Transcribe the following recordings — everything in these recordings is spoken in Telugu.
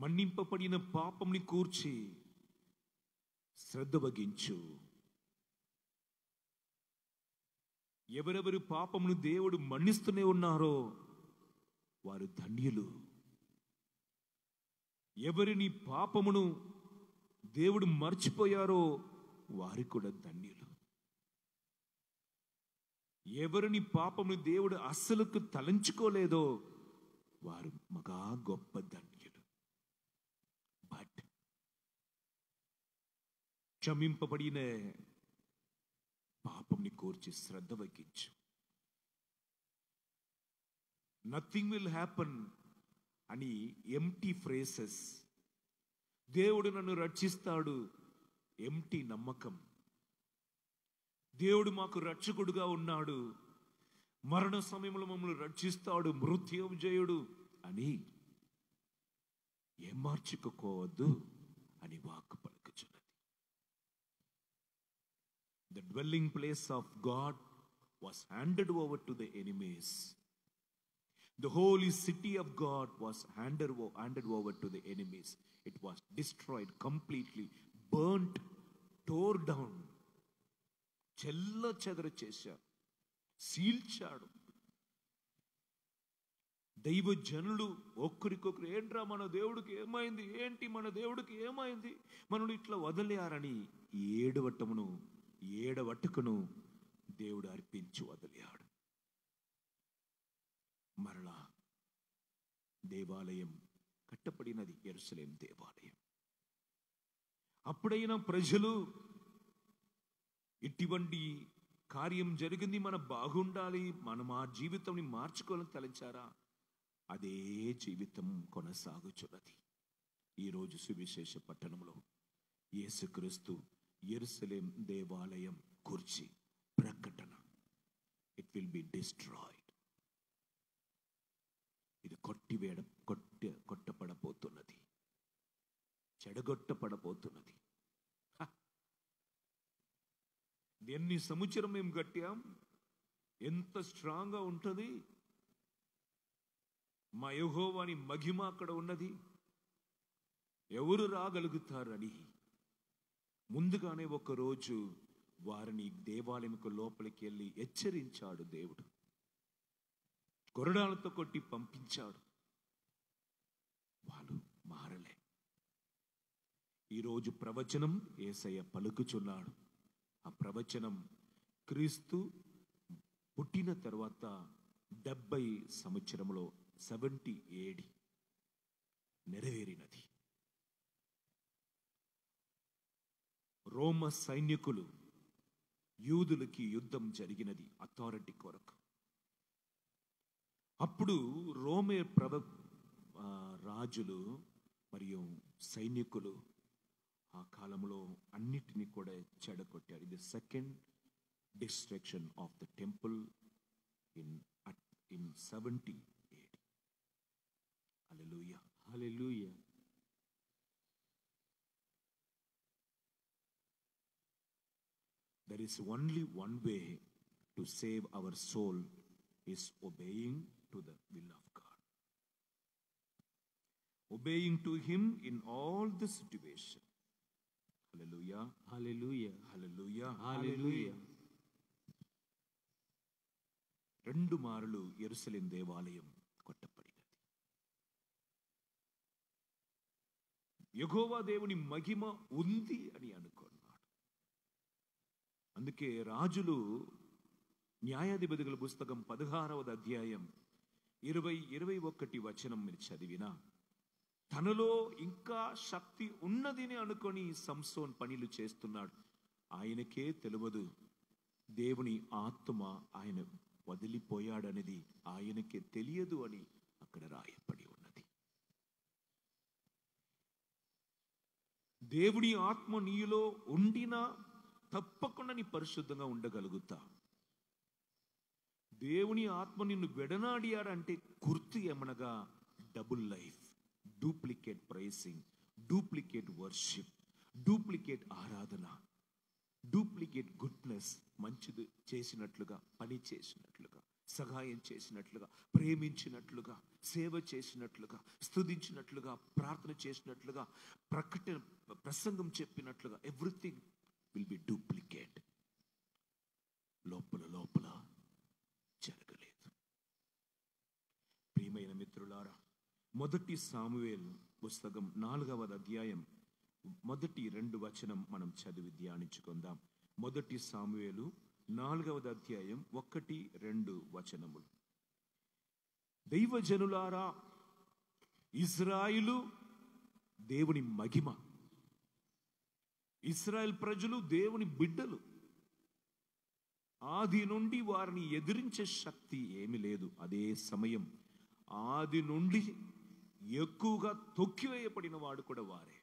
మన్నింపబడిన పాపంని కూర్చి శ్రద్ధ వగించు ఎవరెవరి పాపమును దేవుడు మన్నిస్తూనే ఉన్నారో వారు ధన్యులు ఎవరిని పాపమును దేవుడు మర్చిపోయారో వారు కూడా ధన్యులు ఎవరిని పాపమును దేవుడు అస్సలకు తలంచుకోలేదో వారు మగా గొప్ప ధన్యులు బట్ క్షమింపబడిన పాపంని కోర్చి శ్రద్ధ వహించు నథింగ్ విల్ హ్యాపన్ అని ఎంటీ ఫ్రేసెస్ దేవుడు నన్ను రక్షిస్తాడు ఎంటీ నమ్మకం దేవుడు మాకు రక్షకుడుగా ఉన్నాడు మరణ సమయంలో మమ్మల్ని రక్షిస్తాడు మృత్యుంజయుడు అని ఏం మార్చుకోవద్దు అని వాక్కు పలుకుచున్నది the dwelling place of God was handed over to the enemies The holy city of God was handed, o- handed over to the enemies. It was destroyed completely, burnt, tore down. చెల్ల చెదర చేశాడు సీల్చాడు దైవ జనులు ఒక్కరికొకరు ఏంట్రా మన దేవుడికి ఏమైంది ఏంటి మన దేవుడికి ఏమైంది మనల్ని ఇట్లా వదిలేయారని ఏడవటమును ఏడవట్టుకును దేవుడు అర్పించి వదిలేయాడు మరలా దేవాలయం కట్టబడినది ఎరుసలేం దేవాలయం అప్పుడైనా ప్రజలు ఇటువంటి కార్యం జరిగింది మన బాగుండాలి మనం ఆ జీవితంని మార్చుకోవాలని తలంచారా అదే జీవితం కొనసాగుచున్నది ఈరోజు సువిశేష పట్టణంలో యేసుక్రీస్తు ఎరుసలేం దేవాలయం కూర్చి ప్రకటన ఇట్ విల్ బి డిస్ట్రాయిడ్ ఇది కొట్టివేడ కొట్ట కొట్టపడబోతున్నది చెడగొట్టపడబోతున్నది హ! ఎన్ని సంవత్సరం మేము కట్టాం ఎంత స్ట్రాంగ్గా ఉంటుంది మా యహోవాని మహిమ అక్కడ ఉన్నది ఎవరు రాగలుగుతారని ముందుగానే ఒక రోజు వారిని దేవాలయంకు లోపలికి వెళ్ళి హెచ్చరించాడు దేవుడు కొరడాలతో కొట్టి పంపించాడు వాళ్ళు మారలే ఈరోజు ప్రవచనం ఏసయ్య పలుకుచున్నాడు ఆ ప్రవచనం క్రీస్తు పుట్టిన తర్వాత డెబ్బై సంవత్సరంలో సెవెంటీ ఏడి నెరవేరినది రోమ సైనికులు యూదులకి యుద్ధం జరిగినది అథారిటీ కొరకు అప్పుడు రోమే ప్రభ ఆ, రాజులు మరియు సైనికులు ఆ కాలంలో అన్నిటినీ కూడా చెడగొట్టారు ఇది second destruction of the temple in in seventy eight hallelujah Hallelujah. There is only one way to save our soul is obeying to the will of God. Obeying to Him in all the situation. Hallelujah. Hallelujah. Hallelujah. Hallelujah. రెండు మారులు ఎరుసలేం దేవాలయం కొట్టబడినది యెహోవా దేవుని మహిమ ఉంది అని అనుకున్నాడు అందుకే రాజులు న్యాయాధిపతుల పుస్తకం పదహారవది అధ్యాయం ఇరవై ఇరవై ఒకటి వచనం మీరు చదివినా తనలో ఇంకా శక్తి ఉన్నదిని అనుకొని సంసోన్ పనులు చేస్తున్నాడు ఆయనకే తెలియదు దేవుని ఆత్మ ఆయన వదిలిపోయాడనేది ఆయనకే తెలియదు అని అక్కడ రాయబడి ఉన్నది దేవుని ఆత్మ నీలో ఉండినా తప్పకుండా నీ పరిశుద్ధంగా ఉండగలుగుతా దేవుని ఆత్మ నిన్ను వెడనాడియాడంటే గుర్తు ఏమనగా double life duplicate pricing duplicate worship duplicate ఆరాధన డూప్లికేట్ గుడ్నెస్ మంచిది చేసినట్లుగా పని చేసినట్లుగా సహాయం చేసినట్లుగా ప్రేమించినట్లుగా సేవ చేసినట్లుగా స్తుతించినట్లుగా ప్రార్థన చేసినట్లుగా ప్రకటన ప్రసంగం చెప్పినట్లుగా ఎవ్రీథింగ్ విల్ బి డూప్లికేట్ లోపల లోపల జరగలేదు ప్రియమైన మిత్రులారా మొదటి సామువేల్ పుస్తకం నాలుగవ అధ్యాయం మొదటి రెండు వచనం మనం చదివి ధ్యానించుకుందాం మొదటి సామువేలు నాలుగవది అధ్యాయం ఒకటి రెండు వచనములు దైవజనులారా ఇజ్రాయిలు దేవుని మహిమ ఇస్రాయల్ ప్రజలు దేవుని బిడ్డలు ఆది నుండి వారిని ఎదిరించే శక్తి ఏమి లేదు అదే సమయం ఆది నుండి ఎక్కువగా తొక్కివేయబడిన వాడు కూడా వారే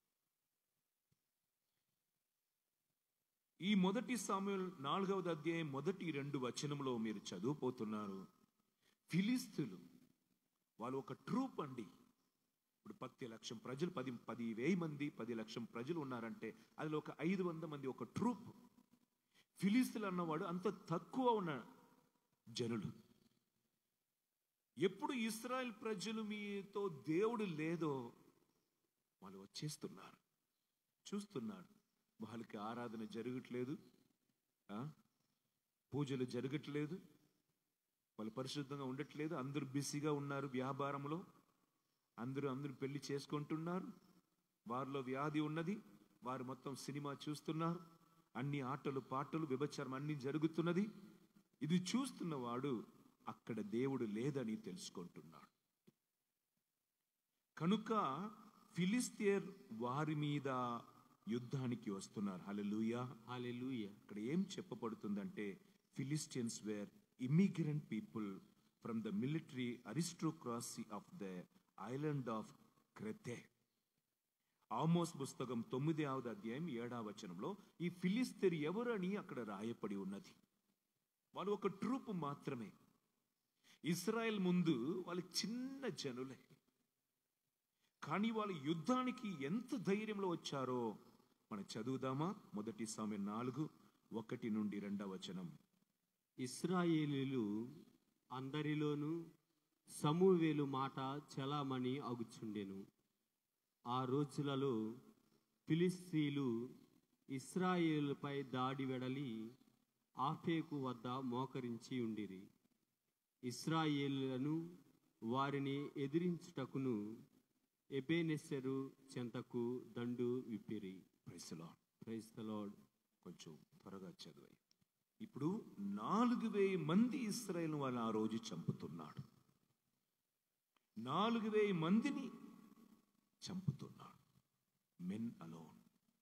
ఈ మొదటి సామ్యుల్ నాలుగవది అధ్యాయం మొదటి రెండు వచనంలో మీరు చదువుపోతున్నారు ఫిలిస్తులు వాళ్ళు ఒక ట్రూప్ అండి ఇప్పుడు పది లక్షం ప్రజలు పది పది వేయి మంది పది లక్షం ప్రజలు ఉన్నారంటే అందులో ఒక ఐదు వంద మంది ఒక ట్రూప్ ఫిలిస్తులు అన్నవాడు అంత తక్కువ ఉన్న జనులు ఎప్పుడు ఇస్రాయల్ ప్రజలు మీతో దేవుడు లేదో వాళ్ళు వచ్చేస్తున్నారు చూస్తున్నారు వాళ్ళకి ఆరాధన జరగట్లేదు ఆ? పూజలు జరగట్లేదు వాళ్ళు పరిశుద్ధంగా ఉండట్లేదు అందరూ బిజీగా ఉన్నారు వ్యాపారంలో అందరూ అందరూ పెళ్లి చేసుకుంటున్నారు వారిలో వ్యాధి ఉన్నది వారు మొత్తం సినిమా చూస్తున్నారు అన్ని ఆటలు పాటలు విభచారం అన్ని జరుగుతున్నది ఇది చూస్తున్నవాడు అక్కడ దేవుడు లేదని తెలుసుకుంటున్నాడు కనుక ఫిలిస్తీర్ వారి మీద యుద్ధానికి వస్తున్నారు హల్లెలూయా హల్లెలూయా ఇక్కడ ఏం చెప్పబడుతుందంటే Philistines were immigrant people from the military aristocracy of the island of Crete Amos పుస్తకం తొమ్మిదవది అధ్యాయం ఏడవ వచనంలో ఈ ఫిలిస్తీర్ ఎవరని అక్కడ రాయపడి ఉన్నది వాళ్ళు ఒక ట్రూప్ మాత్రమే ఇస్రాయెల్ ముందు వాళ్ళు చిన్న జనులే కానీ వాళ్ళు యుద్ధానికి ఎంత ధైర్యంలో వచ్చారో మనం చదువుదామా మొదటి సమయం నాలుగు ఒకటి నుండి రెండవ వచనం ఇస్రాయేలీలు అందరిలోనూ సమూవేలు మాట చలామణి అగుచుండెను ఆ రోజులలో ఫిలిస్తీన్లు ఇస్రాయేలుపై దాడి వెడలి ఆఫేకు వద్ద మోకరించి ఉండిరి ఇస్రాయేలులను వారిని ఎదిరించుటకును ఎబేనెస్సెరు చెంతకు దండు విప్పిరి ప్రైసలా ప్రైజ్ ద లార్డ్ కొంచెం త్వరగా చదివాయి ఇప్పుడు నాలుగు వేయి మంది ఇస్రాయేల్ వాళ్ళు ఆ రోజు చంపుతున్నాడు నాలుగు వేయి మందిని చంపుతున్నాడు మెన్ అలోన్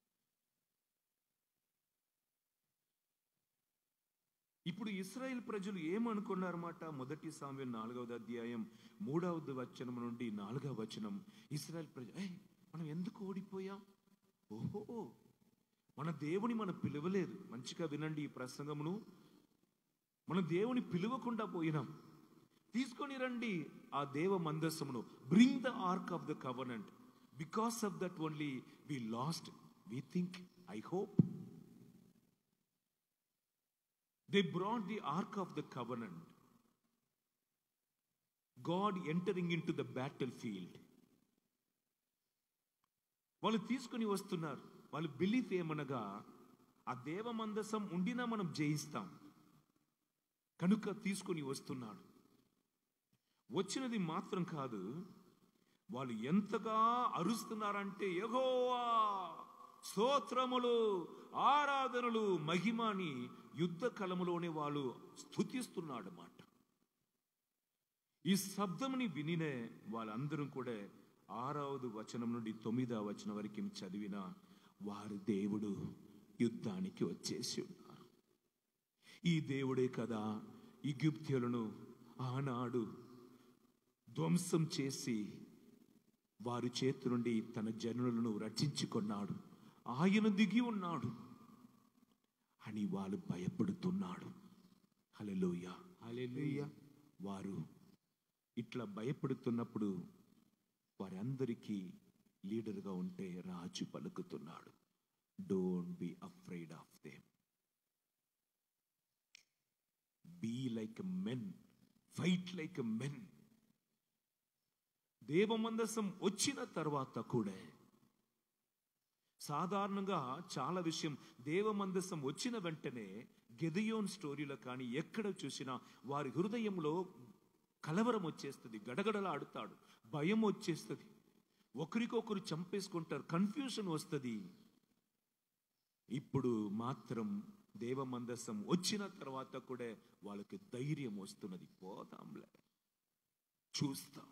ఇప్పుడు ఇస్రాయేల్ ప్రజలు ఏమనుకున్నారన్నమాట మొదటి సామ్యం నాలుగవది అధ్యాయం మూడవది వచనం నుండి నాలుగవ వచనం ఇస్రాయేల్ ప్రజలు "ఏయ్, మనం ఎందుకు ఓడిపోయాం ఓహో మన దేవుని మనం పిలవలేదు మంచిగా వినండి ఈ ప్రసంగమును మన దేవుని పిలవకుండా పోయినాం తీసుకొని రండి ఆ దేవ మందస్సమును bring the ark of the covenant because of that only we lost we think I hope they brought the ark of the covenant God entering into the battle field వాళ్ళు తీసుకుని వస్తున్నారు వాళ్ళు బిలీఫ్ ఏమనగా ఆ దేవ మందసం ఉండినా మనం జయిస్తాం కనుక తీసుకుని వస్తున్నాడు వచ్చినది మాత్రం కాదు వాళ్ళు ఎంతగా అరుస్తున్నారంటే యెహోవా స్తోత్రములు ఆరాధనలు మహిమని యుద్ధ కలములోనే వాళ్ళు స్థుతిస్తున్నాడు అన్నమాట ఈ శబ్దముని వినినే వాళ్ళందరూ కూడా ఆరవది వచనం నుండి తొమ్మిదవ వచనం వరకు చదివిన వారి దేవుడు యుద్ధానికి వచ్చేసి ఉన్నారు ఈ దేవుడే కదా ఈగిప్త్యులను ఆనాడు ధ్వంసం చేసి వారి చేతి నుండి తన జనులను రక్షించుకున్నాడు ఆయన దిగి ఉన్నాడు అని వాళ్ళు భయపడుతున్నాడు హల్లెలూయ హల్లెలూయా వారు ఇట్లా భయపడుతున్నప్పుడు వారందరికీ లీడర్గా ఉంటే రాజు పలుకుతున్నాడు don't be afraid of them be like a men fight like a men దేవమందసం వచ్చిన తర్వాత కూడా సాధారణంగా చాలా విషయం దేవమందసం వచ్చిన వెంటనే గెదయోన్ స్టోరీలో కానీ ఎక్కడ చూసినా వారి హృదయంలో కలవరం వచ్చేస్తుంది గడగడలాడుతాడు భయం వచ్చేస్తుంది ఒకరికొకరు చంపేసుకుంటారు కన్ఫ్యూషన్ వస్తుంది ఇప్పుడు మాత్రం దేవమందసం వచ్చిన తర్వాత కూడా వాళ్ళకి ధైర్యం వస్తున్నది పోదాంలే చూస్తాం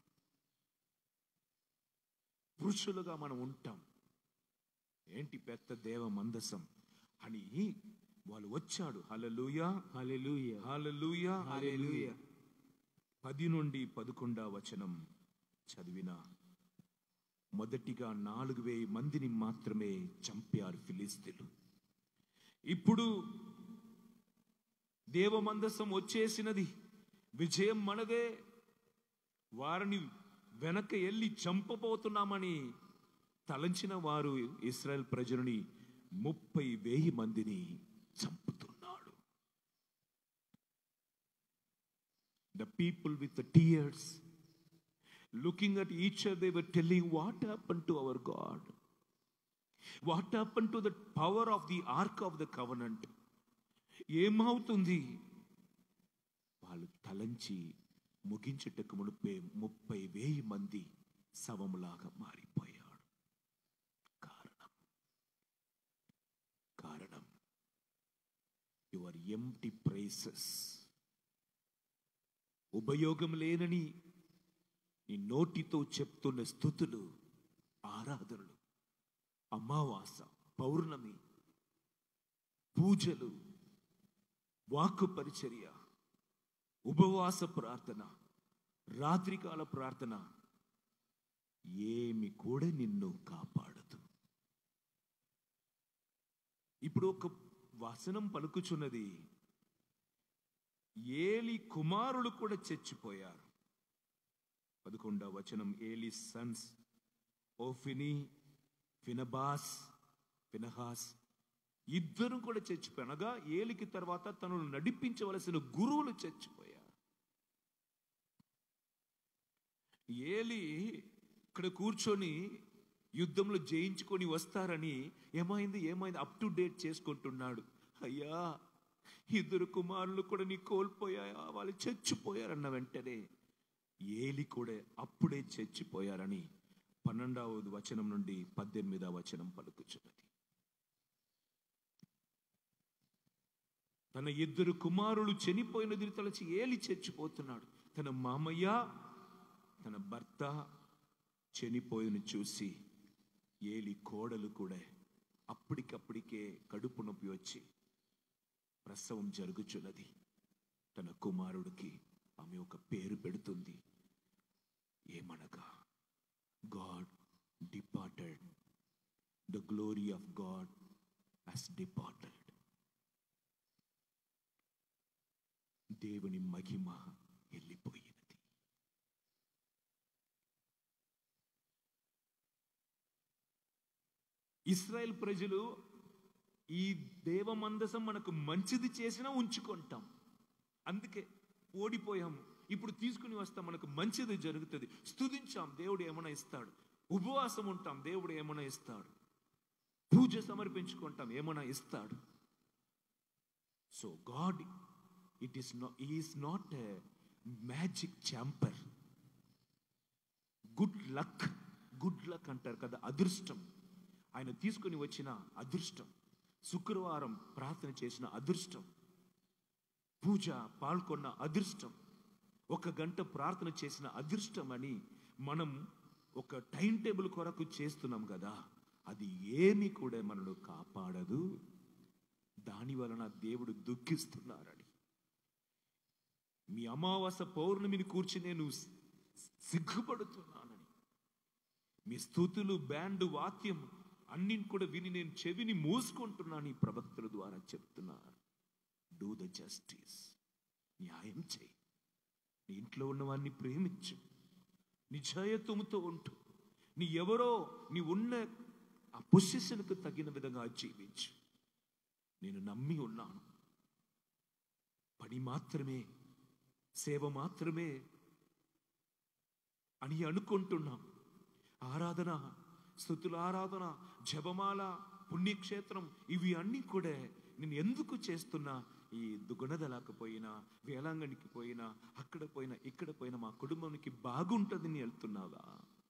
పురుషులుగా మనం ఉంటాం ఏంటి పెద్ద దేవ మందసం అని వాళ్ళు వచ్చాడు హలలుయా హల్లెలూయా హలలుయా హల్లెలూయా పది నుండి పదకొండా వచనం చదివిన మొదటిగా నాలుగు వేయి మందిని మాత్రమే చంపారు ఫిలిస్తీన్లు ఇప్పుడు దేవమందసం వచ్చేసినది విజయం మనదే వారిని వెనక వెళ్ళి చంపబోతున్నామని తలంచిన వారు ఇస్రాయల్ ప్రజలని ముప్పై వేయి మందిని చంపుతున్నాడు the people with the tears looking at each they were telling what happen to our God what happen to the power of the ark of the covenant ఏమవుతుంది వాళ్ళు తలంచి ముగించుటకు మునిపే ముప్పై వేయి మంది శవములాగా మారిపోయాడు కారణం కారణం యువర్ ఎంటి ప్రైసెస్ ఉపయోగం లేనని నీ నోటితో చెప్తున్న స్థుతులు ఆరాధనలు అమావాస పౌర్ణమి పూజలు వాక్కు పరిచర్య ఉపవాస ప్రార్థన రాత్రికాల ప్రార్థన ఏమి కూడా నిన్ను కాపాడదు ఇప్పుడు ఒక వచనం పలుకుచున్నది ఏలి కుమారులు కూడా చచ్చిపోయారు పదకొండవ వచనం ఏలి సన్స్ ఓఫిని ఫినబాస్ ఫినహాస్ ఇద్దరు కూడా చచ్చిపోయారు అనగా ఏలికి తర్వాత తనను నడిపించవలసిన గురువులు చచ్చిపోయారు ఏలి ఇక్కడ కూర్చొని యుద్ధంలో జయించుకొని వస్తారని ఏమైంది ఏమైంది అప్ టు డేట్ చేసుకుంటున్నాడు అయ్యా ఇద్దరు కుమారులు కూడా నీ కోల్పోయాయా వాళ్ళు చచ్చిపోయారన్న వెంటనే ఏలి కూడా అప్పుడే చచ్చిపోయారని పన్నెండవ వచనం నుండి పద్దెనిమిదవ వచనం పలుకుచున్నది తన ఇద్దరు కుమారులు చనిపోయినది తలచి ఏలి చచ్చిపోతున్నాడు తన మామయ్య తన భర్త చనిపోయిన చూసి ఏలి కోడలు కూడా అప్పటికప్పటికే కడుపు నొప్పి వచ్చి ప్రసవం జరుగుచున్నది తన కుమారుడికి ఆమె ఒక పేరు పెడుతుంది ఏమనగా God departed the glory of God has departed దేవుని మహిమ వెళ్ళిపోయినది ఇస్రాయెల్ ప్రజలు ఈ దేవమందసం మనకు మంచిది చేసినా ఉంచుకుంటాం అందుకే ఓడిపోయాము ఇప్పుడు తీసుకుని వస్తాం మనకు మంచిది జరుగుతుంది స్తుతించాం దేవుడు ఏమైనా ఇస్తాడు ఉపవాసం ఉంటాం దేవుడు ఏమైనా ఇస్తాడు పూజ సమర్పించుకుంటాం ఏమైనా ఇస్తాడు so God it is not is not a magic charmer good luck good luck అంటారు కదా అదృష్టం ఆయన తీసుకుని వచ్చిన అదృష్టం శుక్రవారం ప్రార్థన చేసిన అదృష్టం పూజ పాల్గొన్న అదృష్టం ఒక గంట ప్రార్థన చేసిన అదృష్టం అని మనం ఒక టైం టేబుల్ కొరకు చేస్తున్నాం కదా అది ఏమి కూడా మనను కాపాడదు దాని వలన దేవుడు దుఃఖిస్తున్నారని మీ అమావాస పౌర్ణమిని కూర్చి నేను సిగ్గుపడుతున్నానని మీ స్థుతులు బ్యాండ్ వాక్యం అన్నిని కూడా విని నేను చెవిని మూసుకుంటున్నాను ఈ ప్రవక్తల ద్వారా చెప్తున్నారు డూ ద జస్టిస్ న్యాయం చేయి నీ ఇంట్లో ఉన్న వారిని ప్రేమించు నిజాయత్వముతో ఉంటూ నీ ఎవరో నీ ఉన్న ఆ పొజిషన్కు తగిన విధంగా జీవించు నేను నమ్మి ఉన్నాను పని మాత్రమే సేవ మాత్రమే అని అనుకుంటున్నాం ఆరాధన స్థుతుల ఆరాధన జపమాల పుణ్యక్షేత్రం ఇవి అన్నీ కూడా నేను ఎందుకు చేస్తున్నా ఈ దుగుణదలాకపోయినా వేలాంగణికి పోయినా అక్కడ పోయినా ఇక్కడ పోయినా మా కుటుంబానికి బాగుంటుందని వెళ్తున్నావా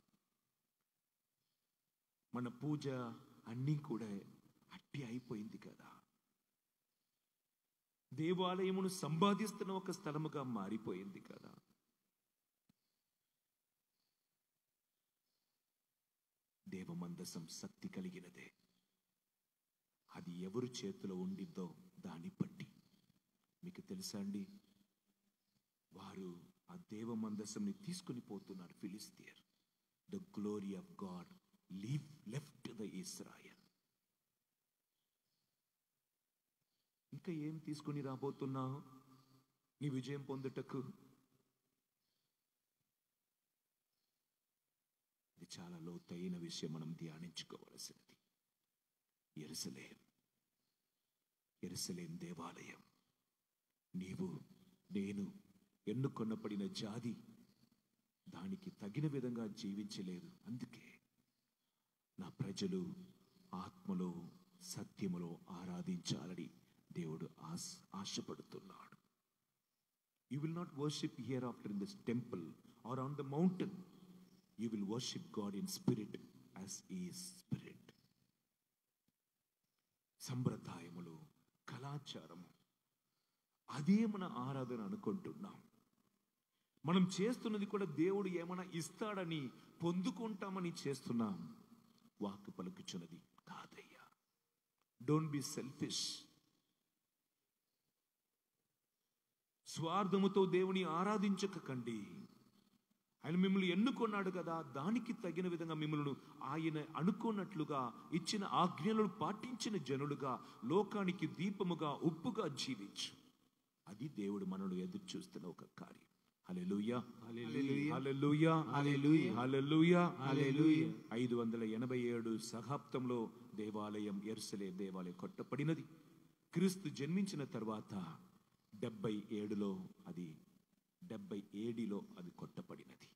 మన పూజ అన్నీ కూడా అట్టి అయిపోయింది కదా దేవాలయమును సంపాదిస్తున్న ఒక స్థలముగా మారిపోయింది కదా దేవమందసం శక్తి కలిగినదే అది ఎవరు చేతిలో ఉండిద్దో దాన్ని బట్టి మీకు తెలుసా అండి వారు ఆ దేవమందసంని తీసుకుని పోతున్నారు ఫిలిస్తీయర్ the glory of God leave left the Israel ఇంకా ఏం తీసుకుని రాబోతున్నావు నీ విజయం పొందుటకు ఇది చాలా లోతైన విషయం మనం ధ్యానించుకోవలసినది ఎరుసలేం ఎరుసలేం దేవాలయం నీవు నేను ఎన్నుకొనపడిన జాతి దానికి తగిన విధంగా జీవించలేదు అందుకే నా ప్రజలు ఆత్మలో సత్యములో ఆరాధించాలని దేవుడు ఆశ ఆశపడుతున్నాడు you will not worship hereafter in this temple or on the mountain you will worship God in spirit as ఈ స్పిరిట్ సంప్రదాయములు కళాచారము అదే మన ఆరాధన అనుకుంటున్నాం మనం చేస్తున్నది కూడా దేవుడు ఏమైనా ఇస్తాడని పొందుకుంటామని చేస్తున్నాం వాక్కు పలుకుచున్నది కాదయ్యా డోంట్ బి సెల్ఫిష్ స్వార్థముతో దేవుని ఆరాధించకండి ఆయన మిమ్మల్ని ఎన్నుకున్నాడు కదా దానికి తగిన విధంగా మిమ్మల్ని ఆయన అనుకున్నట్లుగా ఇచ్చిన ఆజ్ఞలను పాటించిన జనులుగా లోకానికి దీపముగా ఉప్పుగా జీవించు అది దేవుడు మనను ఎదురు చూస్తున్న ఒక కార్యం హల్లెలూయా హల్లెలూయా హల్లెలూయా. హల్లెలూయా హల్లెలూయా. ఐదు వందల ఎనభై ఏడు శతాబ్దంలో దేవాలయం ఎరుసలే దేవాలయం కొట్టబడినది క్రీస్తు జన్మించిన తర్వాత డెబ్బై ఏడులో అది డెబ్బై ఏడిలో అది కొట్టబడినది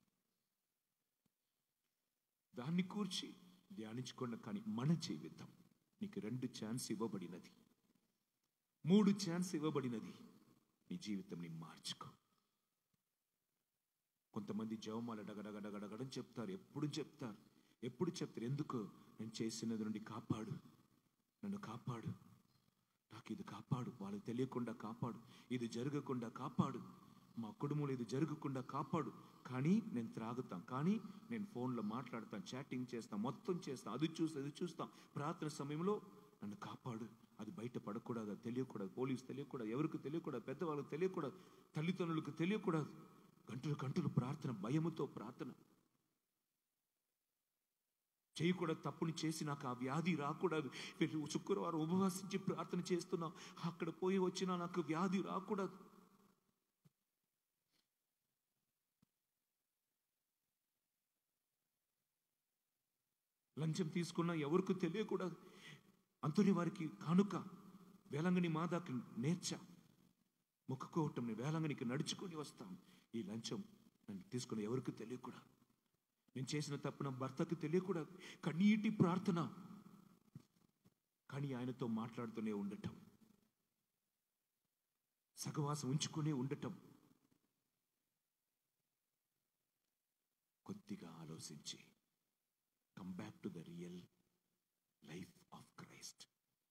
దాన్ని కూర్చి ధ్యానించుకున్న కానీ మన జీవితం నీకు రెండు ఛాన్స్ ఇవ్వబడినది మూడు ఛాన్స్ ఇవ్వబడినది నీ జీవితం నీ మార్చుకో కొంతమంది జవమాల డగడగడగడగడని చెప్తారు ఎప్పుడు చెప్తారు ఎప్పుడు చెప్తారు ఎందుకు నేను చేసినది నుండి కాపాడు నన్ను కాపాడు నాకు ఇది కాపాడు వాళ్ళకి తెలియకుండా కాపాడు ఇది జరగకుండా కాపాడు మా కుటుంబంలో ఇది జరగకుండా కాపాడు కానీ నేను త్రాగుతాం కానీ నేను ఫోన్లో మాట్లాడతాను చాటింగ్ చేస్తాను మొత్తం చేస్తాను అది చూస్తా ఇది చూస్తాం ప్రార్థన సమయంలో నన్ను కాపాడు అది బయట పడకూడదు అది తెలియకూడదు పోలీసు తెలియకూడదు ఎవరికి తెలియకూడదు పెద్దవాళ్ళకి తెలియకూడదు తల్లిదండ్రులకు తెలియకూడదు గంటలు గంటలు ప్రార్థన భయముతో ప్రార్థన చేయకూడదు తప్పుని చేసి నాకు ఆ వ్యాధి రాకూడదు వెళ్ళి శుక్రవారం ఉపవాసించి ప్రార్థన చేస్తున్నా అక్కడ పోయి వచ్చినా నాకు వ్యాధి రాకూడదు లంచం తీసుకున్నా ఎవరికి తెలియకూడదు అంతని వారికి కానుక వేలంగని మాదాకి నేర్చ మొక్కుకోవటం వేలంగనికి నడుచుకొని వస్తాం ఈ లంచం నన్ను తీసుకుని ఎవరికి తెలియకూడదు నేను చేసిన తప్పున భర్తకు తెలియకూడదు కన్నీటి ప్రార్థన కానీ ఆయనతో మాట్లాడుతూనే ఉండటం సగవాసం ఉంచుకునే ఉండటం కొద్దిగా ఆలోచించి come back to the real life of Christ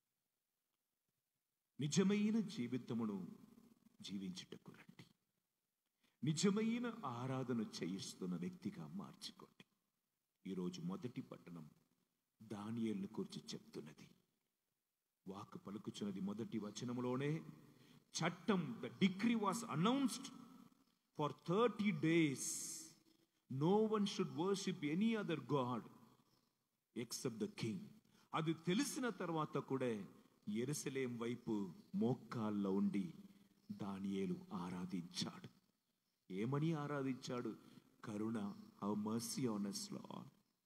నిజమైన జీవితమును జీవించుటకు రండి నిజమైన ఆరాధన చేయిస్తున్న వ్యక్తిగా మార్చుకోండి ఈరోజు మొదటి పట్టణం దానియేలును కూర్చి చెప్తున్నది వాక్ పలుకుచున్నది మొదటి వచనములోనే చట్టం the decree was announced for thirty days no one should worship any other god except the king అది తెలిసిన తర్వాత కూడా ఎరుసలేం వైపు మోక్కాల్లో ఉండి దానియేలు ఆరాధించాడు ఏమని ఆరాధించాడు కరుణ how mercy on us Lord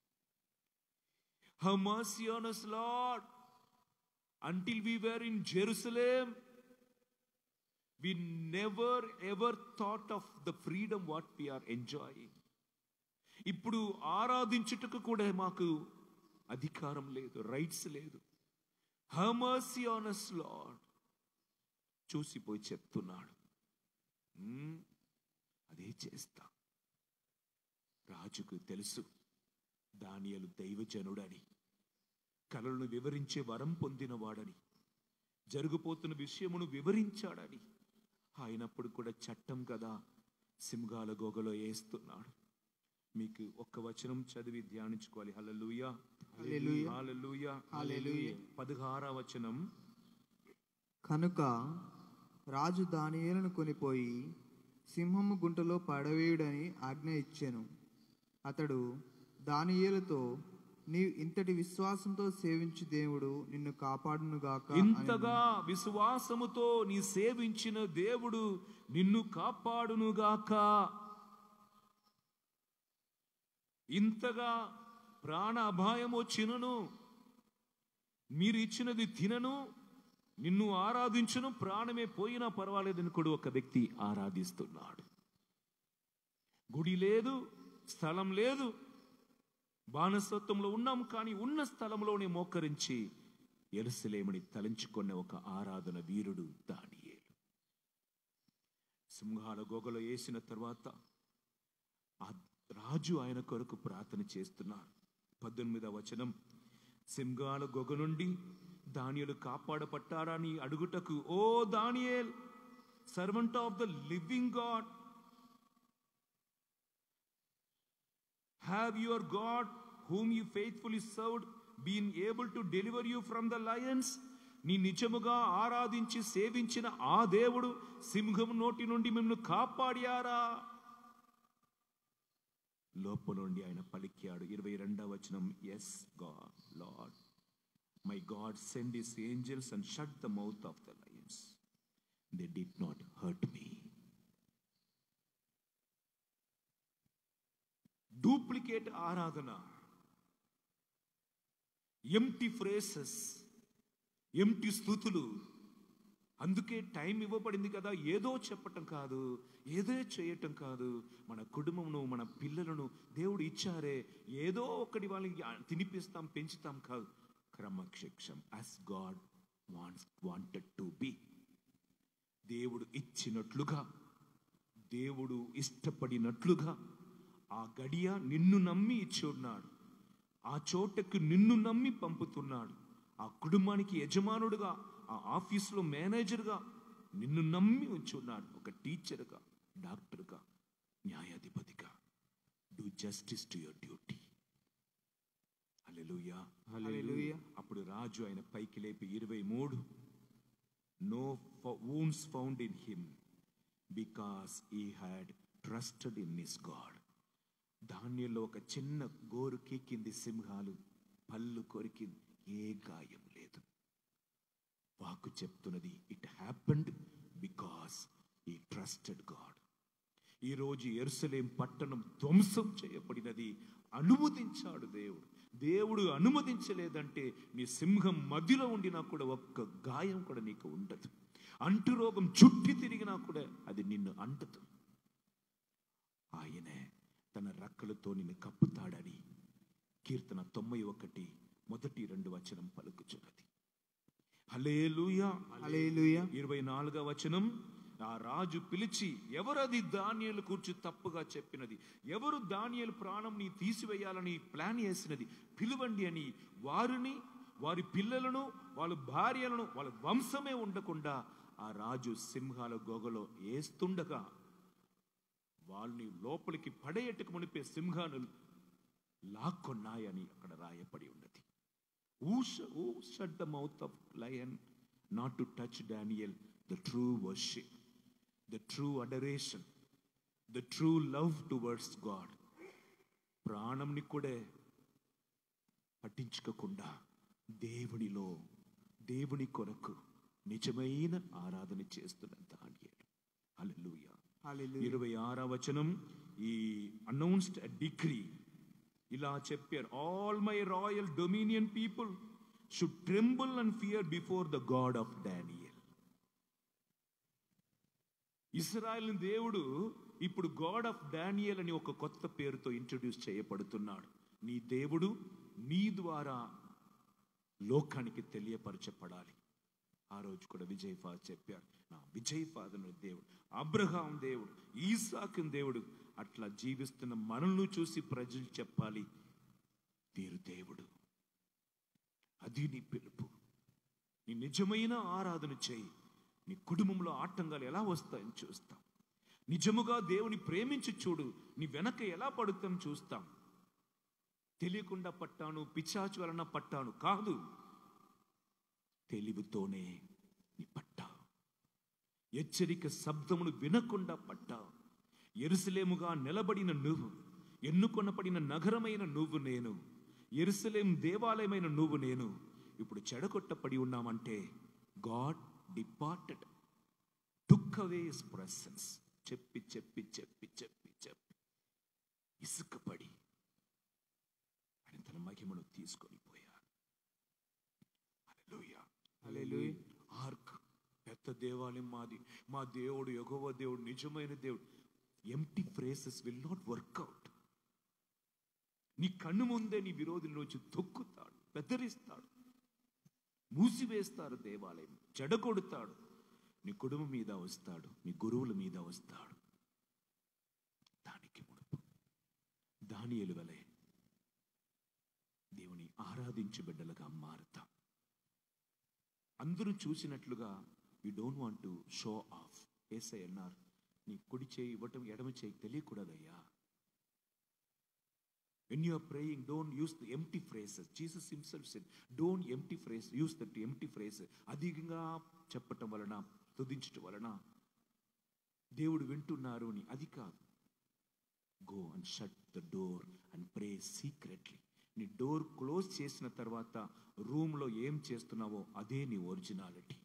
how mercy on us Lord until we were in Jerusalem we never ever thought of the freedom what we are enjoying. ఇప్పుడు ఆరాధించుటకు కూడా మాకు అధికారం లేదు రైట్స్ లేదు హమర్సీ ఆనస్ లాడ్ చూసిపోయి చెప్తున్నాడు "మ్మ్, అదే చేస్తా రాజుకు తెలుసు దానియలు దైవజనుడని కలలను వివరించే వరం పొందినవాడని జరుగుపోతున్న విషయమును వివరించాడని అయినప్పుడు కూడా చట్టం కదా సింగాల గోగలో వేస్తున్నాడు మీకు ఒక్క వచనం చదివి ధ్యానించుకోవాలి హల్లెలూయా హల్లెలూయా. హల్లెలూయా హల్లెలూయా. పదహార వచనం కనుక రాజు దానియేలును కొనిపోయి సింహము గుంటలో పడవేయుడని ఆజ్ఞ ఇచ్చెను అతడు దానియేలుతో నీవు ఇంతటి విశ్వాసంతో సేవించు దేవుడు నిన్ను కాపాడునుగాక అని ఇంతగా విశ్వాసముతో నీ సేవించిన దేవుడు నిన్ను కాపాడునుగాక ఇంతగా ప్రాణ అభాయం వచ్చినను మీరు ఇచ్చినది తినను నిన్ను ఆరాధించును ప్రాణమే పోయినా పర్వాలేదని కూడా ఒక వ్యక్తి ఆరాధిస్తున్నాడు గుడి లేదు స్థలం లేదు బానిసత్వంలో ఉన్నాం కానీ ఉన్న స్థలంలోనే మోకరించి ఎరుసలేమని తలంచుకున్న ఒక ఆరాధన వీరుడు దానియేలు సింహాల గోగలో వేసిన తర్వాత ఆ రాజు ఆయన కొరకు ప్రార్థన చేస్తున్నారు పద్దెనిమిదవ వచనం సింగాల గొగ నుండి దానియలు కాపాడపట్టారని అడుగుటకు O Daniel servant of the living God Have your God, whom you faithfully served, been able to deliver you from the lions? నీ నిజముగా ఆరాధించి సేవించిన ఆ దేవుడు సింహం నోటి నుండి మిమ్మల్ని కాపాడారా లోపల నుండి ఆయన పలికాడు ఇరవై రెండవ వచనం yes God Lord my God send his angels and shut the mouth of the lions they did not hurt me duplicate ఆరాధన ఎంటి ఫ్రేసెస్ ఎంటి స్థుతులు అందుకే టైం ఇవ్వబడింది కదా ఏదో చెప్పటం కాదు ఏదో చేయటం కాదు మన కుటుంబమును మన పిల్లలను దేవుడు ఇచ్చారే ఏదో ఒకటి వాళ్ళకి తినిపిస్తాం పెంచుతాం కాదు క్రమశిక్షం as God wants wanted to be దేవుడు ఇచ్చినట్లుగా దేవుడు ఇష్టపడినట్లుగా ఆ గడియ నిన్ను నమ్మి ఇచ్చి ఉన్నాడు ఆ చోటకు నిన్ను నమ్మి పంపుతున్నాడు ఆ కుటుంబానికి యజమానుడుగా ఆ ఆఫీసులో మేనేజర్గా నిన్ను నమ్మి ఉంచున్నాడు ఒక టీచర్గా డాక్టర్గా న్యాయాధిపతిగా do justice to your duty హల్లెలూయా హల్లెలూయా. అప్పుడు రాజు ఆయన పైకి లేపి ఇరవై మూడు no wounds found in him because he had trusted in his God ధాన్యంలో ఒక చిన్న గోరు కేకింది సింహాలు పళ్ళు కొరికింది ఏ గాయం లేదు వాకు చెప్తున్నది it happened because he trusted God ఈరోజు ఎరుసలేం పట్టణం ధ్వంసం చేయబడినది అనుమతించాడు దేవుడు దేవుడు అనుమతించలేదంటే నీ సింహం మధ్యలో ఉండినా కూడా ఒక్క గాయం కూడా నీకు ఉండదు అంటు రోగం చుట్టి తిరిగినా కూడా అది నిన్ను అంటదు ఆయనే తన రెక్కలతో నిన్ను కప్పుతాడని కీర్తన తొంభై ఒకటి మొదటి రెండు వచనం పలుకుచున్నది హలేలుయా హల్లెలూయా ఇరవై నాలుగవ వచనం ఆ రాజు పిలిచి ఎవరది దానియలు కూర్చు తప్పుగా చెప్పినది ఎవరు దానియలు ప్రాణం నీ తీసివేయాలని ప్లాన్ చేసినది పిలువండి అని వారిని వారి పిల్లలను వాళ్ళ భార్యలను వాళ్ళ వంశమే ఉండకుండా ఆ రాజు సింహాల గోగలో వేస్తుండగా వాళ్ళని లోపలికి పడేయటకు మునిపే సింహాలు లాక్కొన్నాయని అక్కడ రాయబడి ఉన్నది Who, sh- who shut the mouth of lion not to touch Daniel? The true worship, the true adoration, the true love towards God. ప్రాణంని కూడా పట్టించుకోకుండా దేవునిలో దేవుని కొరకు నిజమైన ఆరాధన చేస్తున్న దానియేలు హల్లెలూయా హల్లెలూయా ఇరవై ఆరవ వచనం ఈ అనౌన్స్డ్ డిగ్రీ ఇలా చెప్పారు all my royal dominion people should tremble and fear before the God of Daniel Israel దేవుడు ఇప్పుడు గాడ్ ఆఫ్ డానియల్ అని ఒక కొత్త పేరుతో ఇంట్రడ్యూస్ చేయబడుతున్నాడు నీ దేవుడు నీ ద్వారా లోకానికి తెలియపరచబడాలి ఆ రోజు కూడా విజయ్ ఫాదర్ చెప్పారు నా విజయ్ ఫాదర్ దేవుడు అబ్రహాం దేవుడు ఈసాకు దేవుడు అట్లా జీవిస్తున్న మనల్ని చూసి ప్రజలు చెప్పాలి తీరు దేవుడు అది నీ పిలుపు నీ నిజమైన ఆరాధన చేయి నీ కుటుంబంలో ఆటంకాలు ఎలా వస్తాయని చూస్తాం నిజముగా దేవుని ప్రేమించి చూడు నీ వెనక ఎలా పడుతాం చూస్తాం తెలియకుండా పట్టాను పిచాచు వలన పట్టాను కాదు తెలివితోనే నీ పట్టావు హెచ్చరిక శబ్దమును వినకుండా పట్టావు ఎరుసలేముగా నిలబడిన నువ్వు ఎన్నుకొనపడిన నగరమైన నువ్వు నేను ఎరుసలేం దేవాలయమైన నువ్వు నేను ఇప్పుడు చెడగొట్టపడి ఉన్నామంటే God departed took away his presence చెప్పి చెప్పి చెప్పి చెప్పి చెప్పి ఇసుకపడి ఆయన తన మహిమను తీసుకొని పోయాడు హల్లెలూయా హల్లెలూయా. ఆర్క్ పెద్ద దేవాలయం మాది మా దేవుడు ఎగోవ దేవుడు నిజమైన దేవుడు empty phrases will not work out నీ కన్ను ముందే నీ విరోధుల్లోంచి తొక్కుతాడు బెదిరిస్తాడు మూసివేస్తారు దేవాలయం చెడగొడతాడు నీ కుటుంబం మీద వస్తాడు నీ గురువుల మీద వస్తాడు దానికి మునుపు దానియలు వలె దేవుని ఆరాధించు బిడ్డలుగా మారుతాం అందరూ చూసినట్లుగా you don't want to show off ఏసై అన్నారు నీ కుడి చేయి ఇవ్వటం ఎడమ చేయి తెలియకూడదయ్యా When you are praying, don't use the empty phrases. Jesus himself said, don't empty phrase, use that empty phrase. అధికంగా చెప్పటం వలన తుదించటం వలన దేవుడు వింటున్నారు అని అది కాదు go and shut the door and pray secretly నీ డోర్ క్లోజ్ చేసిన తర్వాత రూమ్లో ఏం చేస్తున్నావో అదే నీ ఒరిజినాలిటీ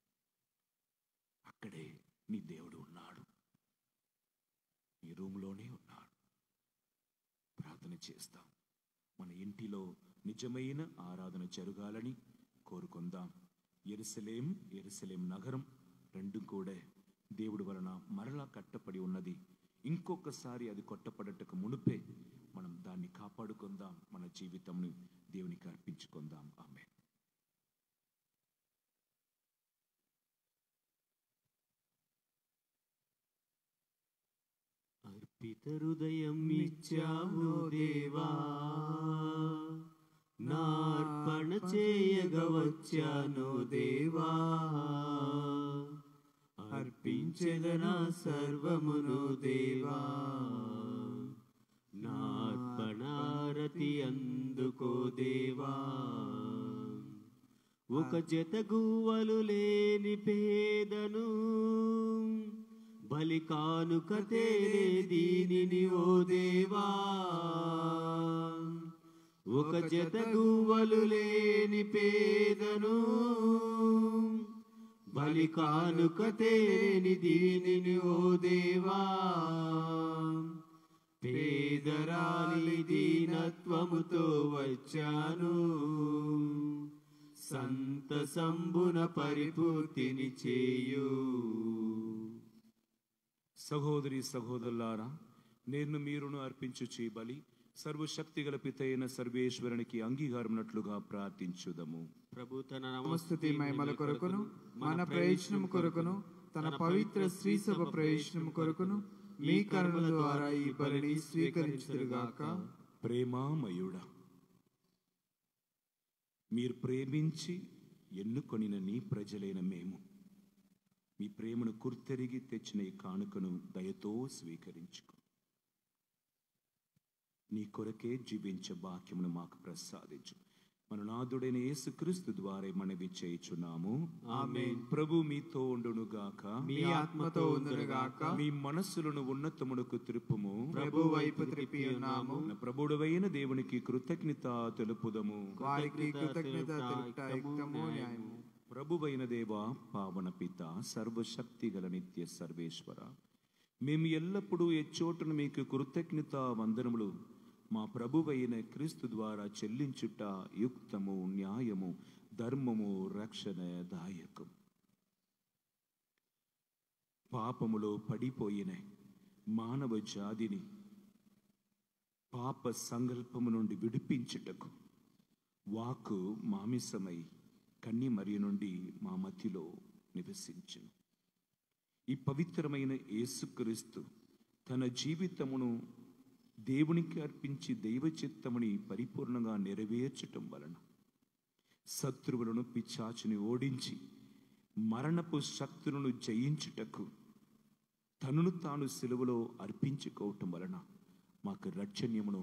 అక్కడే నీ దేవుడు ఉన్నాడు నీ రూమ్లోనే ఉన్నాడు ప్రార్థన చేస్తాం మన ఇంటిలో నిజమైన ఆరాధన జరగాలని కోరుకుందాం ఎరుసలేం ఎరుసలేం నగరం రెండు కూడా దేవుడి వలన మరలా కట్టపడి ఉన్నది ఇంకొకసారి అది కొట్టపడటకు మునుపే మనం దాన్ని కాపాడుకుందాం మన జీవితంను దేవునికి అర్పించుకుందాం ఆమె అర్పిత హృదయం ఇచ్చావు దేవా నార్పణ చేయగ వచ్చాను దేవా అర్పించెదనా సర్వమును దేవా నార్పణారతి అందుకో దేవా ఒక జత గువ్వలు లేని పేదను బలి కానుక తేనే దీనిని ఓ దేవా ఒక జత గువ్వలు లేని పేదను బలి కానుక తేని దీనిని ఓ దేవా పేదరాలి దీనత్వముతో వచ్చాను సంతసంబున పరిపూర్తిని చేయు సహోదరి సహోదరులారా నేను మీరును అర్పించు బలి సర్వశక్తి గల పితైన సర్వేశ్వరునికి అంగీకారమునట్లుగా ప్రార్థించుదము ప్రభు తన నమస్తుతి మహిమల కొరకును మన ప్రయోజనం కొరకును తన పవిత్ర శ్రీ సభ ప్రయోజనం కొరకును మీ కరుణ ద్వారా ఈ బలిని స్వీకరించుగాక ప్రేమామయుడా మీరు ప్రేమించి ఎన్నుకొనిన నీ ప్రజలైన మేము మీ ప్రేమను కుర్తెరిగి తెచ్చిన ఈ కానుకను దయతో స్వీకరించుకో నీ కొరకే జీవించే భాగ్యమును మాకు ప్రసాదించు మన నాదుడైన యేసుక్రీస్తు ద్వారా మనవి చేయుచున్నాము ఆమేన్. ప్రభు మీతో ఉండునుగాక మీ ఆత్మతో ఉందునుగాక మీ మనస్సులను ఉన్నతమునకు తిరుపుము ప్రభు వైపు త్రిప్పి ఉన్నాము మన ప్రభుడవైన దేవునికి కృతజ్ఞత తెలుపుదము వారికి కృతజ్ఞత తెలుపుట యుక్తము న్యాయము ప్రభువైన దేవా పావన పిత సర్వశక్తి గల నిత్య సర్వేశ్వర మేము ఎల్లప్పుడూ ఎచ్చోటును మీకు కృతజ్ఞత వందనములు మా ప్రభువైన క్రీస్తు ద్వారా చెల్లించుట యుక్తము న్యాయము ధర్మము రక్షణ దాయకం పాపములో పడిపోయిన మానవ జాతిని పాప సంకల్పము నుండి విడిపించుటకు వాకు మామిసమై కన్ని మరియు నుండి మా మధ్యలో నివసించును ఈ పవిత్రమైన యేసుక్రీస్తు తన జీవితమును దేవునికి అర్పించి దైవ చిత్తముని పరిపూర్ణంగా నెరవేర్చటం వలన శత్రువులను పిచ్చాచుని ఓడించి మరణపు శక్తులను జయించుటకు తనను తాను సిలువలో అర్పించుకోవటం వలన మాకు రక్షణ్యమును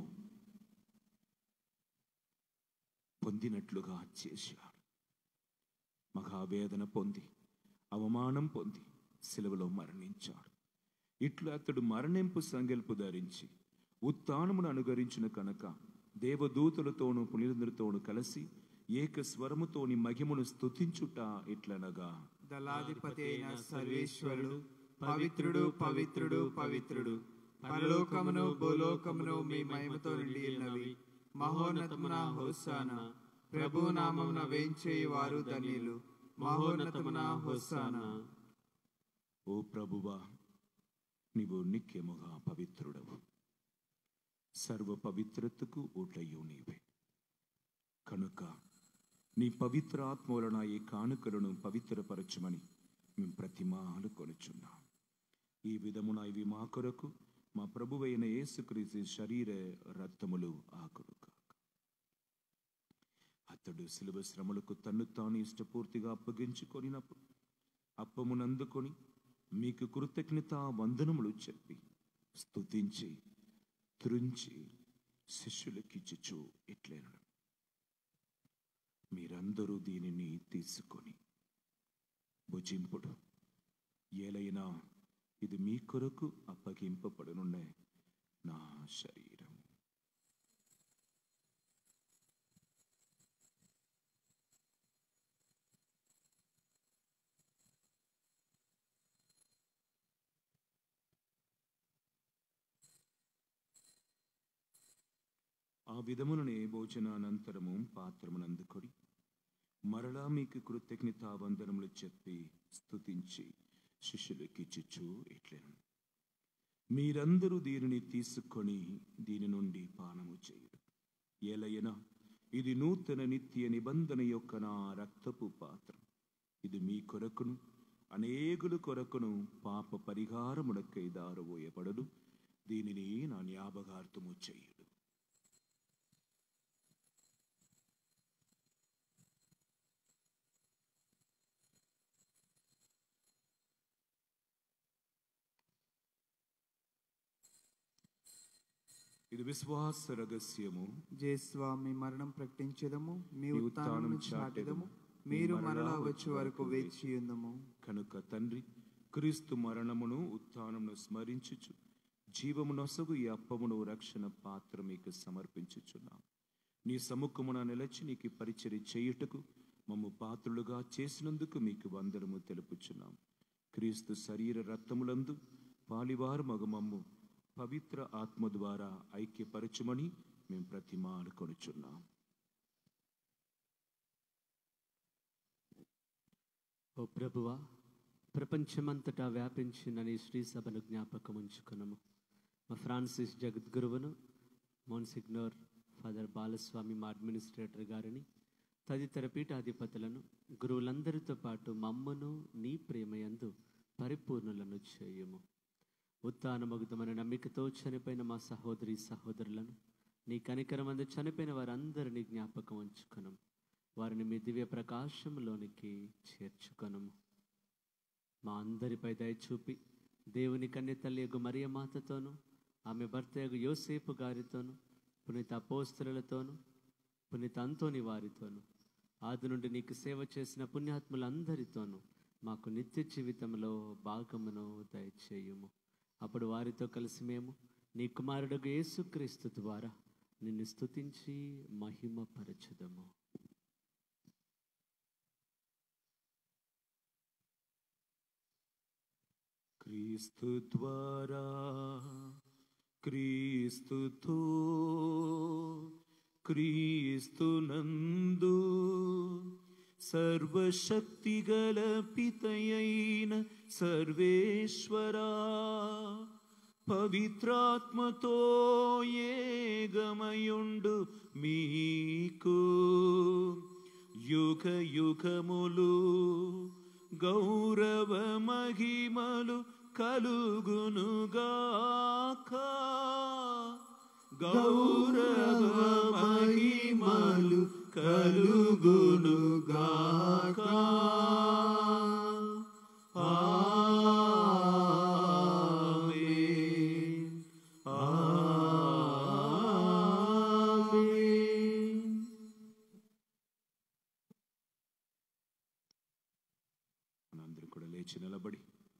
పొందినట్లుగా చేశాడు మహావేదన పొంది అవమానం పొంది సిలువలో మరణించాడు ఇట్లా అతడు మరణింపు సంగల్పు ధరించి ఉత్థానమును అనుగరించిన కనుక దేవదూతలతోనూ పునరుద్ధులతోనూ కలిసి ఏక స్వరముతోని మహిమను స్తుతించుట ఇట్లనగా దళాధిపతి అయిన సర్వేశ్వరుడు పవిత్రుడు పవిత్రుడు పవిత్రుడు పరలోకమును భూలోకమును మీ మహిమతో నిండి ఉన్నవి మహోన్నతమున హోసాన ప్రభు నామమున వేంచేయి వారు ధన్యులు మహోన్నతమున హోసాన ఓ ప్రభువా నీవు నిత్యముగా పవిత్రుడవు సర్వ పవిత్రతకు ఊటయ్యు నీవే కనుక నీ పవిత్ర ఆత్మ వలన ఈ కానుకలను పవిత్రపరచమని మేము ప్రతిమాలు కొనుచున్నాం ఈ విధమున ఇవి మా కొరకు మా ప్రభువైన యేసుక్రీస్తు శరీర రక్తములు ఆకులు కాక అతడు శిలువ శ్రమలకు తన్ను తాను ఇష్టపూర్తిగా అప్పగించుకొనినప్పుడు అప్పమునందుకొని మీకు కృతజ్ఞత వందనములు చెప్పి స్తుతించి త్రుంచి శిష్యులకిచ్చుచు ఇట్లేను మీరందరూ దీనిని తీసుకొని భుజింపుడు ఏలైనా ఇది మీ కొరకు అప్పగింపబడనున్న నా శరీరం ఆ విధముననే భోజనానంతరము పాత్రమునందుకొని మరలా మీకు కృతజ్ఞతా వందనములు చెప్పి స్తుతించి శిష్యులకిచ్చుచు ఇట్లను మీరందరూ దీనిని తీసుకొని దీని నుండి పానము చేయుడు ఏలయనా ఇది నూతన నిత్య నిబంధన యొక్క నా రక్తపు పాత్ర ఇది మీ కొరకును అనేకుల కొరకును పాప పరిహారమునకై దారబోయబడదు దీనిని నా జ్ఞాపకార్థము చేయుడు ఇది విశ్వాస రహస్యము జేస్వామి మరణం ప్రకటించదము మీ మీ ఉత్థానం ఉత్థానం చాటెదము చాటెదము. మీరు మీ మరలా మరలా వచ్చే వరకు వేచి ఉందము కనుక తండ్రి క్రీస్తు మరణమును ఉత్థానమును స్మరించుచు జీవము నొసగు ఈ అప్పమును రక్షణ పాత్ర మీకు సమర్పించుచున్నాం నీ సముఖమున నిలచి నీకు పరిచర్య చేయుటకు మమ్ము పాత్రులుగా చేసినందుకు మీకు వందనము తెలుపుచున్నాం క్రీస్తు శరీర రక్తములందు పాలివారు మగమమ్ము పవిత్ర ఆత్మ ద్వారా ఐక్యపరచుమని మేము ప్రతిమాను కొనుచున్నాం ఓ ప్రభువా ప్రపంచమంతటా వ్యాపించిన నీ శ్రీ సభను జ్ఞాపకం ఉంచుకునము మా ఫ్రాన్సిస్ జగద్గురువును మోన్సిగ్నోర్ ఫాదర్ బాలస్వామి మా అడ్మినిస్ట్రేటర్ గారిని తదితర పీఠాధిపతులను గురువులందరితో పాటు మమ్మను నీ ప్రేమయందు పరిపూర్ణులను చేయుము ఉత్తానమగుదమైన నమ్మికతో చనిపోయిన మా సహోదరి సహోదరులను నీ కనికరమందు చనిపోయిన వారందరినీ జ్ఞాపకం ఉంచుకునము వారిని మీ దివ్య ప్రకాశంలోనికి చేర్చుకొనము మా అందరిపై దయ చూపి దేవుని కన్య తల్లి యొక్క మరియ మాతతోనూ ఆమె భర్త యొక్క యోసేపు గారితోనూ పునీత అపోస్తులతోనూ పునీత అంతోని వారితోనూ ఆది నుండి నీకు సేవ చేసిన పుణ్యాత్ములందరితోనూ మాకు నిత్య జీవితంలో భాగమును దయచేయుము అప్పుడు వారితో కలిసి మేము నీ కుమారుడు యేసుక్రీస్తు ద్వారా నిన్ను స్తుతించి మహిమపరచుదము క్రీస్తు ద్వారా క్రీస్తుతో క్రీస్తునందు సర్వశక్తిగల పితయైన సర్వేశ్వరా పవిత్రాత్మతో ఏగమయుండు మీకు యుగ యుగములు గౌరవ మహిమలు కలుగునుగాక గౌరవ మహిమలు కలుగునుగాక ఆమేన్. ఆమేన్. మనందరూ కూడా లేచి నిలబడి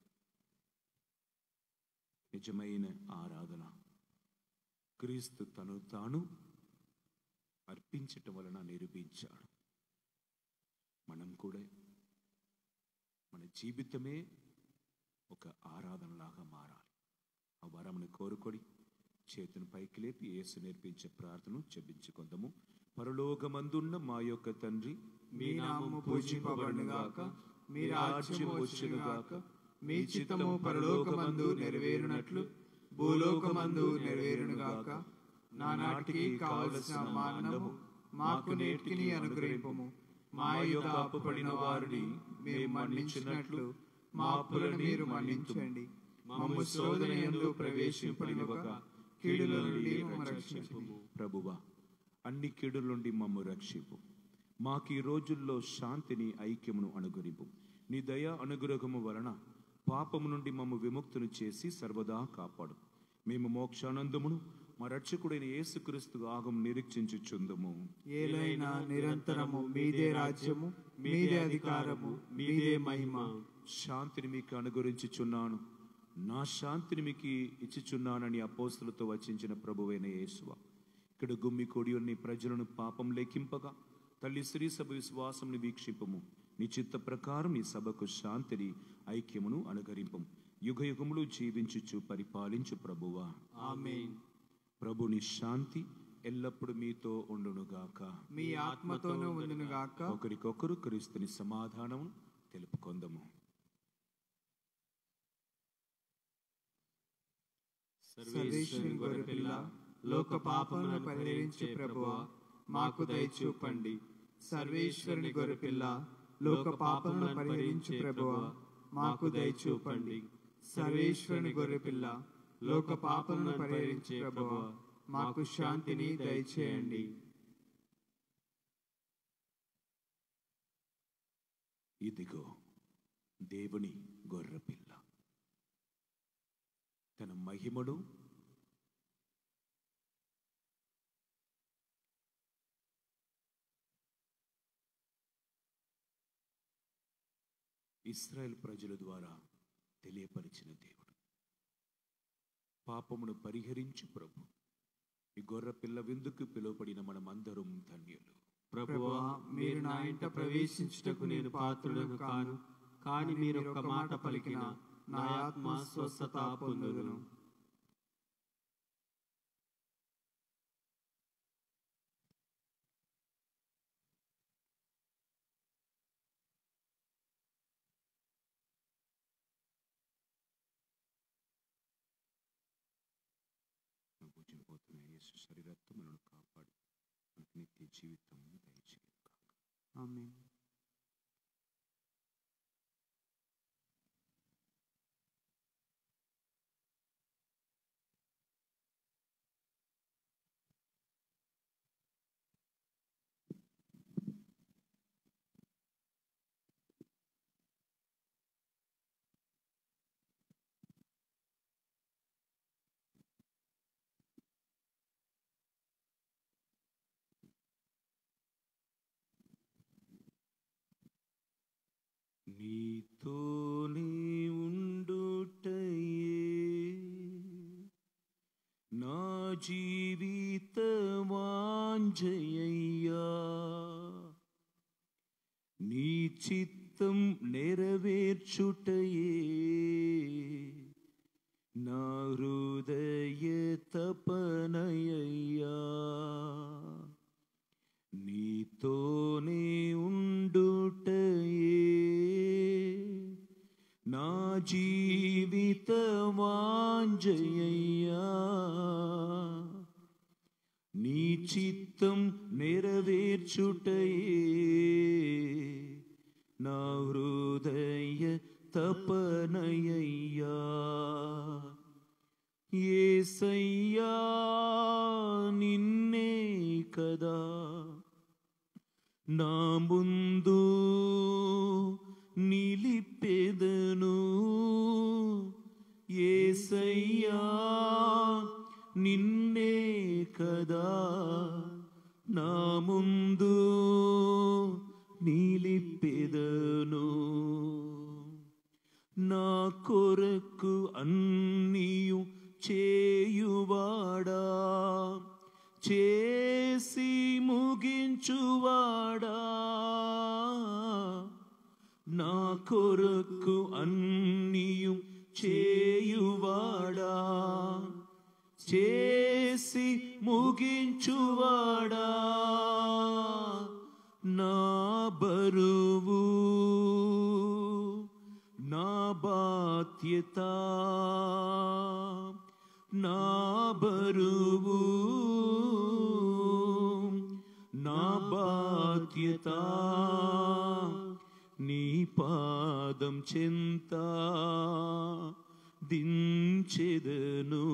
నిజమైన ఆరాధన క్రీస్తు తను తాను అర్పించటం వలన నిరూపించాడు మనం కూడా మన జీవితమే ఒక ఆరాధనలాగా మారాలి ఆ వరమును కోరుకొని చేతును పైకి లేపి యేసు నేర్పించే ప్రార్థన చెప్పించుకుందాము పరలోకమందున్న మా యొక్క తండ్రి మీ నామము పూజింపబడునుగాక మీ రాజ్యం వచ్చునుగాక మీ చిత్తము పరలోకమందు నెరవేరునట్లు భూలోకమందు నెరవేరునుగాక నానాటికి కావలసిన మా అన్నము మాకు నేటికి అనుగ్రహింపము మా యొక్క అప్పుపడిన వారిని మేము మన్నించినట్లు మా అప్పులను మీరు మన్నించండి మమ్ము శోధన యందు ప్రవేశింపనివ్వక కీడుల నుండి మమ్ము రక్షించుము ప్రభువా అన్ని కీడుల నుండి మమ్ము రక్షింపు మాకు ఈ రోజుల్లో శాంతిని ఐక్యమును అనుగ్రహింపు నీ దయ అనుగ్రహము వలన పాపము నుండి మమ్ము విముక్తును చేసి సర్వదా కాపాడు మేము మోక్షానందమును మా రక్షకుడైన యేసుక్రీస్తు ఆగం నిరీక్షించుచుందుము ఏలైనా నిరంతరము మీదే రాజ్యము మీదే అధికారము మీదే మహిమ శాంతిని మీకు అనుగురించుచున్నాను నా శాంతిని మీకు ఇచ్చుచున్నానని అపోస్తులతో వచించిన ప్రభువైన యేసువ ఇక్కడ గుమ్మి కొడి ఉన్న ప్రజలను పాపం లెక్కింపగా తల్లి శ్రీ సభ విశ్వాసంని వీక్షింపము నీ చిత్త ప్రకారం నీ సభకు శాంతిని ఐక్యమును అనుగరింపము యుగ యుగములు జీవించుచు పరిపాలించు ప్రభువా ఆమేన్ ప్రభుని శాంతి ఎల్లప్పుడూ మీతో ఉండునుగాక మీ ఆత్మతోనూ ఉండునుగాక ఒకరికొకరు క్రీస్తుని సమాధానము తెలుపుకొందము సర్వేశ్వరుని గొర్రెపిల్ల లోక పాపములను పరిహరించే ప్రభువా మాకు దయచూపండి సర్వేశ్వరుని గొర్రెపిల్ల లోక పాపములను పరిహరించే ప్రభువా మాకు దయచూపండి సర్వేశ్వరుని గొర్రెపిల్ల లోక పాపములను పరిహరించే ప్రభువా మాకు శాంతిని దయచేయండి ఇదిగో దేవుని గొర్రెపిల్ల తన మహిమను ఇస్రాయేల్ ప్రజల ద్వారా తెలియపరిచిన దేవుడు పాపమును పరిహరించు ప్రభు ఈ గొర్రె పిల్ల విందుకు పిలువబడిన మనమందరం ధన్యులు ప్రభువా మీరు నా ఇంట ప్రవేశించుటకు నేను పాత్రుడను కాను కాని మీరు ఒక మాట పలికిన నా ఆత్మ స్వస్థత పొందుదును పూజింపోతున్న యేసు శరీరత్వం మనను కాపాడి మనకు నిత్య జీవితం దయచేయను కాక ఆమేన్ నీతోనే ఉండుటయే నా జీవిత వాంఛయ్యా నీ చిత్తం నెరవేర్చుటయే నా హృదయ తపనయ్యా నీతోనే ఉండుటయే జయయ్యా నీ చిత్తం నెరవేర్చుటయే నా హృదయ తపనయ్యా ఏసయ్యా నిన్నే కదా నా ముందు నిలిపెదను ఏసయ్యా నిన్నే కదా నా ముందు నిలిపెదను నా కొరకు అన్నీయు చేయువాడా చేసి ముగించువాడా నా కొరకు అన్నీయు చేయువాడా చేసి ముగించువాడా నా బరువు నా బాధ్యత నా బరువు నా బాధ్యత నీ పాదం చింత దించెదను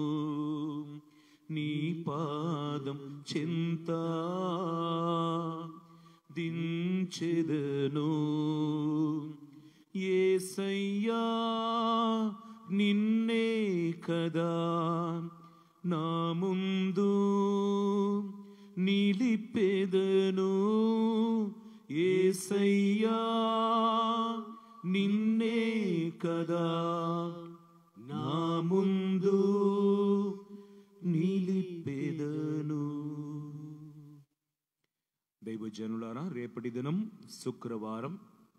నీ పాదం చింత దించెదను ఏసయ్యా నిన్నే కదా నా ముందు నిలిపెదను ఏసయ్యా నిన్నే కదా నా ముందు నిలిపెదను దైవజనులారా రేపటి దినం శుక్రవారం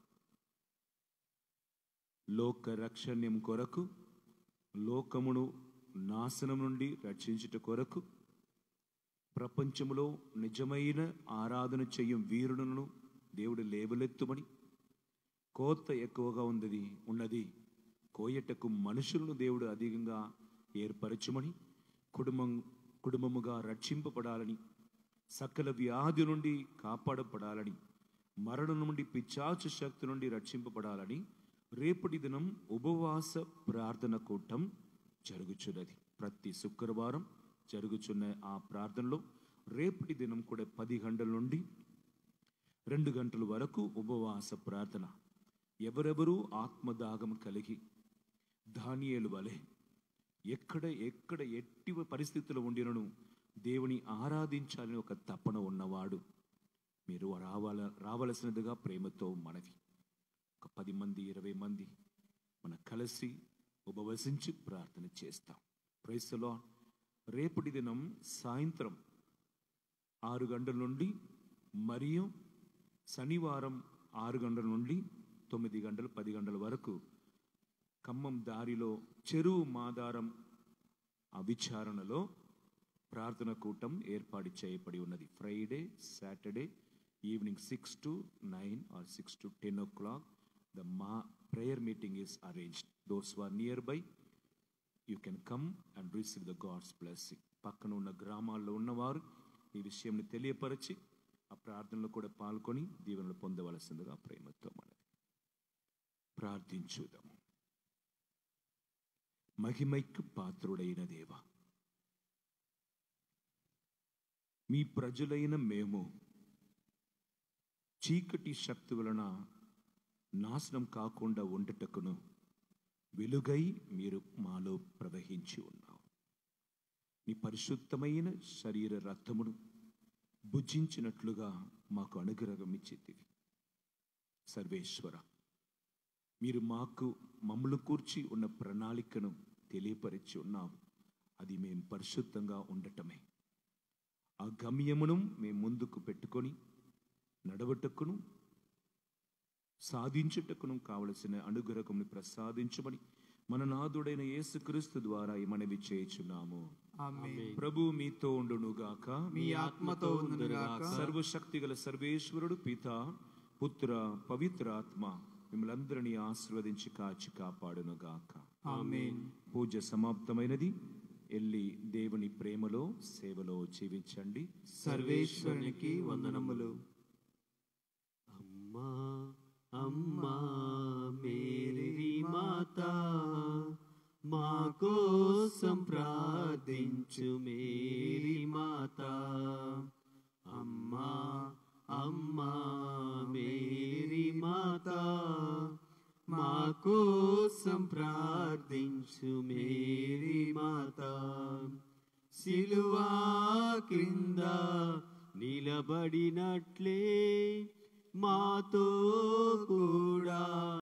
లోక రక్షణ్యం కొరకు లోకమును నాశనం నుండి రక్షించుట కొరకు ప్రపంచములో నిజమైన ఆరాధన చెయ్యం వీరులను దేవుడు లేవలెత్తుమని కోత ఎక్కువగా ఉన్నది ఉన్నది కోయటకు మనుషులను దేవుడు అధికంగా ఏర్పరచుమని కుటుంబం కుటుంబముగా రక్షింపబడాలని సకల వ్యాధి నుండి కాపాడపడాలని మరణం నుండి పిచాచు శక్తి నుండి రక్షింపబడాలని రేపటి దినం ఉపవాస ప్రార్థన కూటం జరుగుచున్నది ప్రతి శుక్రవారం జరుగుచున్న ఆ ప్రార్థనలో రేపటి దినం కూడా పది గంటల నుండి రెండు గంటల వరకు ఉపవాస ప్రార్థన ఎవరెవరు ఆత్మదాగం కలిగి ధాన్యేలు వలె ఎక్కడ ఎక్కడ ఎట్టి పరిస్థితుల్లో ఉండినను దేవుని ఆరాధించాలని ఒక తపన ఉన్నవాడు మీరు రావాల రావలసినదిగా ప్రేమతో మనవి ఒక పది మంది ఇరవై మంది మన కలిసి ఉపవసించి ప్రార్థన చేస్తాం ప్రైస్లో రేపటి దినం సాయంత్రం ఆరు గంటల నుండి మరియు శనివారం ఆరు గంటల నుండి తొమ్మిది గంటలు పది గంటల వరకు ఖమ్మం దారిలో చెరువు మాదారం ఆ విచారణలో ప్రార్థన కూటం ఏర్పాటు చేయబడి ఉన్నది Friday Saturday evening six to nine or six to ten o'clock the మా prayer meeting is arranged those are nearby you can come and receive the God's blessing పక్కన ఉన్న గ్రామాల్లో ఉన్నవారు ఈ విషయంని తెలియపరిచి ఆ ప్రార్థనలో కూడా పాల్గొని దీవెనలు పొందవలసిందిగా ప్రేమతో మనది ప్రార్థించుదాము మహిమైకు పాత్రుడైన దేవ మీ ప్రజలైన మేము చీకటి శక్తి వలన నాశనం కాకుండా ఉండటకును వెలుగై మీరు మాలో ప్రవహించి ఉన్నావు నీ పరిశుద్ధమైన శరీర రక్తమును భుజించినట్లుగా మాకు అనుగ్రహం ఇచ్చేదివి సర్వేశ్వర మీరు మాకు మమ్మల్ని కూర్చి ఉన్న ప్రణాళికను తెలియపరిచి ఉన్నావు అది మేము పరిశుద్ధంగా ఉండటమే ఆ గమ్యమును మేము ముందుకు పెట్టుకొని నడవటకును సాధించుటకును కావలసిన అనుగ్రహముని ప్రసాదించమని మన నాథుడైన యేసుక్రీస్తు ద్వారా ఈ మనవి చేయుచున్నాము ఆమేన్ ప్రభు మీతో ఉండునుగాక మీ ఆత్మతో ఉండునుగాక. సర్వశక్తి గల సర్వేశ్వరుడు పిత పుత్ర పవిత్ర ఆత్మ మిమ్మల్ని అందరినీ ఆశీర్వదించి కాచి కాపాడునుగాక ఆమేన్ పూజ సమాప్తమైనది ఎల్లి దేవుని ప్రేమలో సేవలో జీవించండి సర్వేశ్వరునికి వందనములు అమ్మా అమ్మా మేరీ మాత మా కోసం ప్రార్థించు మేరీ మాత అమ్మా అమ్మా మేరీ మాత మా కోసం ప్రార్థించు మేరీ మాత సిలువా క్రింద నిలబడినట్లే మాతో కూడా